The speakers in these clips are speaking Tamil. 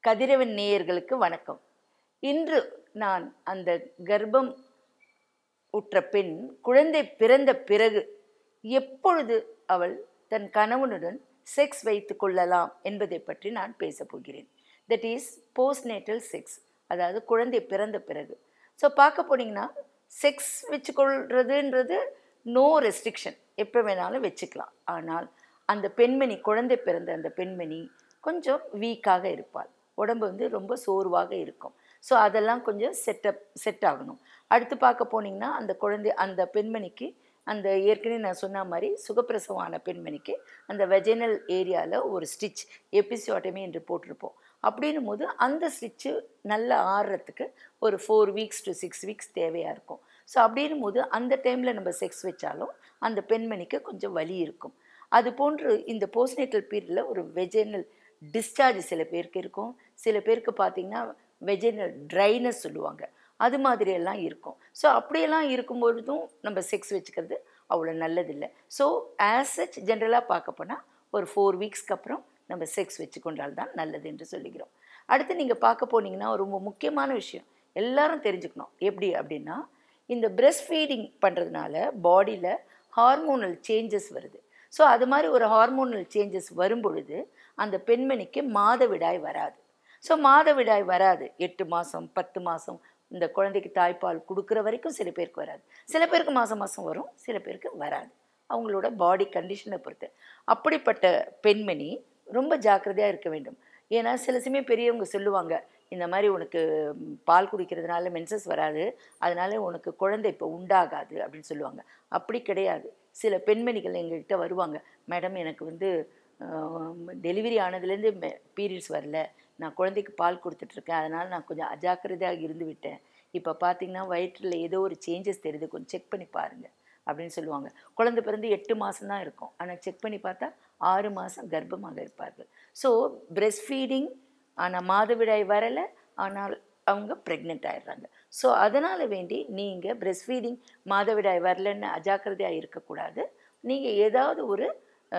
கதிரவன் நேயர்களுக்கு வணக்கம் இன்று நான் அந்த கர்ப்பம் உற்ற பெண் குழந்தை பிறந்த பிறகு எப்பொழுது அவள் தன் கணவனுடன் செக்ஸ் வைத்து கொள்ளலாம் என்பதை பற்றி நான் பேசப் போகிறேன் தட் இஸ் போஸ்ட்நேட்டல் செக்ஸ் அதாவது குழந்தை பிறந்த பிறகு ஸோ பார்க்க போனீங்கன்னா செக்ஸ் வச்சுக்கொள்றதுன்றது நோ ரெஸ்ட்ரிக்ஷன் எப்போ வேணாலும் வச்சுக்கலாம் ஆனால் அந்த பெண்மணி குழந்தை பிறந்த அந்த பெண்மணி கொஞ்சம் வீக்காக இருப்பாள் உடம்பு வந்து ரொம்ப சோர்வாக இருக்கும் ஸோ அதெல்லாம் கொஞ்சம் செட்டப் செட் ஆகணும் அடுத்து பார்க்க போனீங்கன்னா அந்த குழந்தை அந்த பெண்மணிக்கு அந்த ஏற்கனவே நான் சொன்ன மாதிரி சுகப்பிரசவமான பெண்மணிக்கு அந்த வெஜைனல் ஏரியாவில் ஒரு ஸ்டிச் எபிசியோட்டமி என்று போட்டிருப்போம் அப்படின்னும் போது அந்த ஸ்டிச்சு நல்லா ஆறுறதுக்கு ஒரு four weeks to six weeks தேவையாக இருக்கும் ஸோ அப்படின்னும் போது அந்த டைமில் நம்ம செக்ஸ் வச்சாலும் அந்த பெண்மணிக்கு கொஞ்சம் வலி இருக்கும் அது போன்று இந்த போஸ்ட்நேட்டல் பீரியடில் ஒரு வெஜைனல் டிஸ்சார்ஜ் சில பேருக்கு இருக்கும் சில பேருக்கு பார்த்திங்கன்னா வெஜைனல் ட்ரைனஸ் சொல்லுவாங்க அது மாதிரியெல்லாம் இருக்கும் ஸோ அப்படியெல்லாம் இருக்கும்பொழுதும் நம்ம செக்ஸ் வச்சுக்கிறது அவ்வளோ நல்லதில்லை ஸோ ஆஸ் சச் ஜென்ரலாக பார்க்க போனால் ஒரு ஃபோர் வீக்ஸ்க்கு அப்புறம் நம்ம செக்ஸ் வச்சு கொண்டால் தான் நல்லது என்று சொல்லுகிறோம் அடுத்து நீங்கள் பார்க்க போனீங்கன்னா ரொம்ப முக்கியமான விஷயம் எல்லாரும் தெரிஞ்சுக்கணும் எப்படி அப்படின்னா இந்த பிரெஸ்ட் ஃபீடிங் பண்ணுறதுனால பாடியில் ஹார்மோனல் சேஞ்சஸ் வருது ஸோ அது மாதிரி ஒரு ஹார்மோனல் சேஞ்சஸ் வரும் பொழுது அந்த பெண்மணிக்கு மாதவிடாய் வராது ஸோ மாதவிடாய் வராது எட்டு மாதம் பத்து மாதம் இந்த குழந்தைக்கு தாய்ப்பால் கொடுக்குற வரைக்கும் சில பேருக்கு வராது சில பேருக்கு மாதம் மாதம் வரும் சில பேருக்கு வராது அவங்களோட பாடி கண்டிஷனை பொறுத்து அப்படிப்பட்ட பெண்மணி ரொம்ப ஜாக்கிரதையாக இருக்க வேண்டும் ஏன்னா சில சமயம் பெரியவங்க சொல்லுவாங்க இந்த மாதிரி உனக்கு பால் குடிக்கிறதுனால மென்சஸ் வராது அதனால உனக்கு குழந்தை இப்போ உண்டாகாது அப்படின்னு சொல்லுவாங்க அப்படி கிடையாது சில பெண்மணிகள் எங்ககிட்ட வருவாங்க மேடம் எனக்கு வந்து டெலிவரி ஆனதுலேருந்து பீரியட்ஸ் வரல நான் குழந்தைக்கு பால் கொடுத்துட்ருக்கேன் அதனால் நான் கொஞ்சம் அஜாக்கிரதையாக இருந்து விட்டேன் இப்போ பார்த்தீங்கன்னா வயிற்றில் ஏதோ ஒரு சேஞ்சஸ் தெரியுது கொஞ்சம் செக் பண்ணி பாருங்கள் அப்படின்னு சொல்லுவாங்க குழந்தை பிறந்து எட்டு மாதம் தான் இருக்கும் ஆனால் செக் பண்ணி பார்த்தா ஆறு மாதம் கர்ப்பமாக இருப்பார்கள் ஸோ பிரெஸ்ட் ஃபீடிங் ஆனால் மாதவிடாய் வரலை ஆனால் அவங்க ப்ரெக்னென்ட் ஆயிடுறாங்க ஸோ அதனால் வேண்டி நீங்கள் பிரெஸ்ட் ஃபீடிங் மாதவிடாய் வரலன்னு அஜாக்கிரதையாக இருக்கக்கூடாது நீங்கள் ஏதாவது ஒரு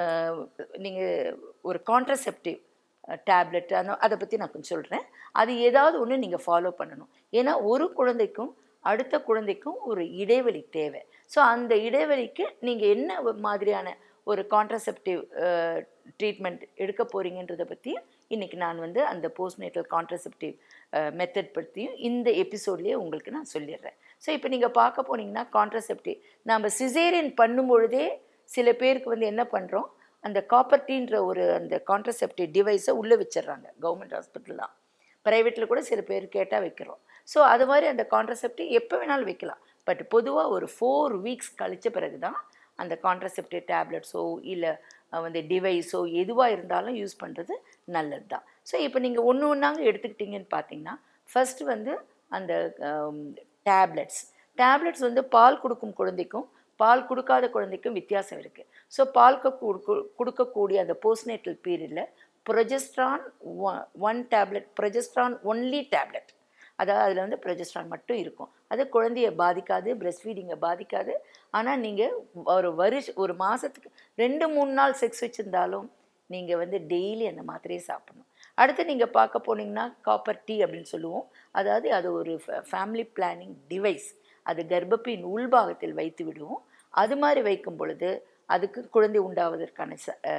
நீங்கள் ஒரு கான்ட்ரசெப்டிவ் டேப்லெட் அந்த அதை பற்றி நான் கொஞ்சம் சொல்கிறேன் அது ஏதாவது ஒன்று நீங்கள் ஃபாலோ பண்ணணும் ஏன்னா ஒரு குழந்தைக்கும் அடுத்த குழந்தைக்கும் ஒரு இடைவெளி தேவை ஸோ அந்த இடைவெளிக்கு நீங்கள் என்ன மாதிரியான ஒரு கான்ட்ரசெப்டிவ் ட்ரீட்மெண்ட் எடுக்க போகிறீங்கன்றதை பற்றியும் இன்றைக்கி நான் வந்து அந்த போஸ்ட்நேட்டல் கான்ட்ரசெப்டிவ் மெத்தட் பற்றியும் இந்த எபிசோட்லேயே உங்களுக்கு நான் சொல்லிடுறேன் ஸோ இப்போ நீங்கள் பார்க்க போனீங்கன்னா கான்ட்ரசெப்டிவ் நம்ம சிசேரியன் பண்ணும்பொழுதே சில பேருக்கு வந்து என்ன பண்ணுறோம் அந்த காப்பர்டின்ற ஒரு அந்த கான்ட்ரசெப்டிவ் டிவைஸை உள்ளே வச்சிடுறாங்க கவர்மெண்ட் ஹாஸ்பிட்டல்லாம் ப்ரைவேட்டில் கூட சில பேர் கேட்டால் வைக்கிறோம் ஸோ அது மாதிரி அந்த கான்ட்ரசெப்டிவ் எப்போ வேணாலும் வைக்கலாம் பட் பொதுவாக ஒரு ஃபோர் வீக்ஸ் கழித்த பிறகு தான் அந்த கான்ட்ரசெப்டிவ் டேப்லெட்ஸோ இல்லை வந்து டிவைஸோ எதுவாக இருந்தாலும் யூஸ் பண்ணுறது நல்லது தான் ஸோ இப்போ நீங்கள் ஒன்று ஒன்றாங்க எடுத்துக்கிட்டிங்கன்னு பார்த்தீங்கன்னா ஃபஸ்ட்டு வந்து அந்த டேப்லெட்ஸ் டேப்லெட்ஸ் வந்து பால் கொடுக்கும் குழந்தைக்கும் பால் கொடுக்காத குழந்தைக்கும் வித்தியாசம் இருக்குது ஸோ பால் கொடுக்கக்கூடிய அந்த போஸ்ட்நேட்டல் பீரியடில் progesterone one tablet progesterone only tablet அதாவது அதில் வந்து ப்ரொஜெஸ்ட்ரான் மட்டும் இருக்கும் அது குழந்தைய பாதிக்காது பிரெஸ்ட் ஃபீடிங்கை பாதிக்காது ஆனால் நீங்கள் ஒரு வருஷ ஒரு மாதத்துக்கு ரெண்டு மூணு நாள் செக்ஸ் வச்சுருந்தாலும் நீங்கள் வந்து டெய்லி அந்த மாத்திரையை சாப்பிடணும் அடுத்து நீங்கள் பார்க்க போனீங்கன்னா காப்பர் டீ அப்படின்னு சொல்லுவோம் அதாவது அது ஒரு ஃபேமிலி பிளானிங் டிவைஸ் அது கர்ப்பப்பின் உள்பாகத்தில் வைத்து விடுவோம் அது மாதிரி வைக்கும் பொழுது அதுக்கு குழந்தை உண்டாவதற்கான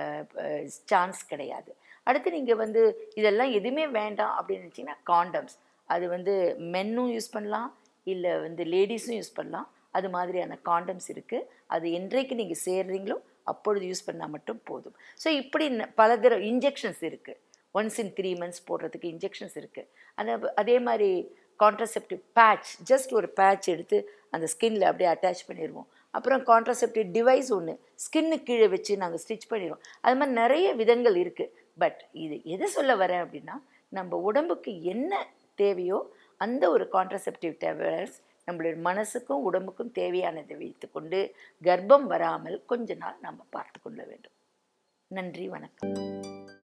சான்ஸ் கிடையாது அடுத்து நீங்கள் வந்து இதெல்லாம் எதுவுமே வேண்டாம் அப்படின்னு நினச்சிங்கன்னா காண்டம்ஸ் அது வந்து மென்னும் யூஸ் பண்ணலாம் இல்லை வந்து லேடிஸும் யூஸ் பண்ணலாம் அது மாதிரியான காண்டம்ஸ் இருக்குது அது என்றைக்கு நீங்கள் சேர்றீங்களோ அப்பொழுது யூஸ் பண்ணால் மட்டும் போதும் ஸோ இப்படி பல தடவை இன்ஜெக்ஷன்ஸ் இருக்குது ஒன்ஸ் இன் த்ரீ மந்த்ஸ் போடுறதுக்கு இன்ஜெக்ஷன்ஸ் இருக்குது அந்த அதே மாதிரி கான்ட்ரசெப்டிவ் பேட்ச் ஜஸ்ட் ஒரு பேட்ச் எடுத்து அந்த ஸ்கின்ல அப்படியே அட்டாச் பண்ணிடுவோம் அப்புறம் கான்ட்ரசெப்டிவ் டிவைஸ் ஒன்று ஸ்கின்னு கீழே வச்சு நாங்கள் ஸ்டிச் பண்ணிடுவோம் அது மாதிரி நிறைய விதங்கள் இருக்குது பட் இது எதை சொல்ல வரேன் அப்படின்னா நம்ம உடம்புக்கு என்ன தேவையோ அந்த ஒரு கான்ட்ரசெப்டிவ் டேப்லெட்ஸ் நம்மளுடைய மனசுக்கும் உடம்புக்கும் தேவையானதை வைத்துக்கொண்டு கர்ப்பம் வராமல் கொஞ்ச நாள் நம்ம பார்த்து கொள்ள வேண்டும் நன்றி வணக்கம்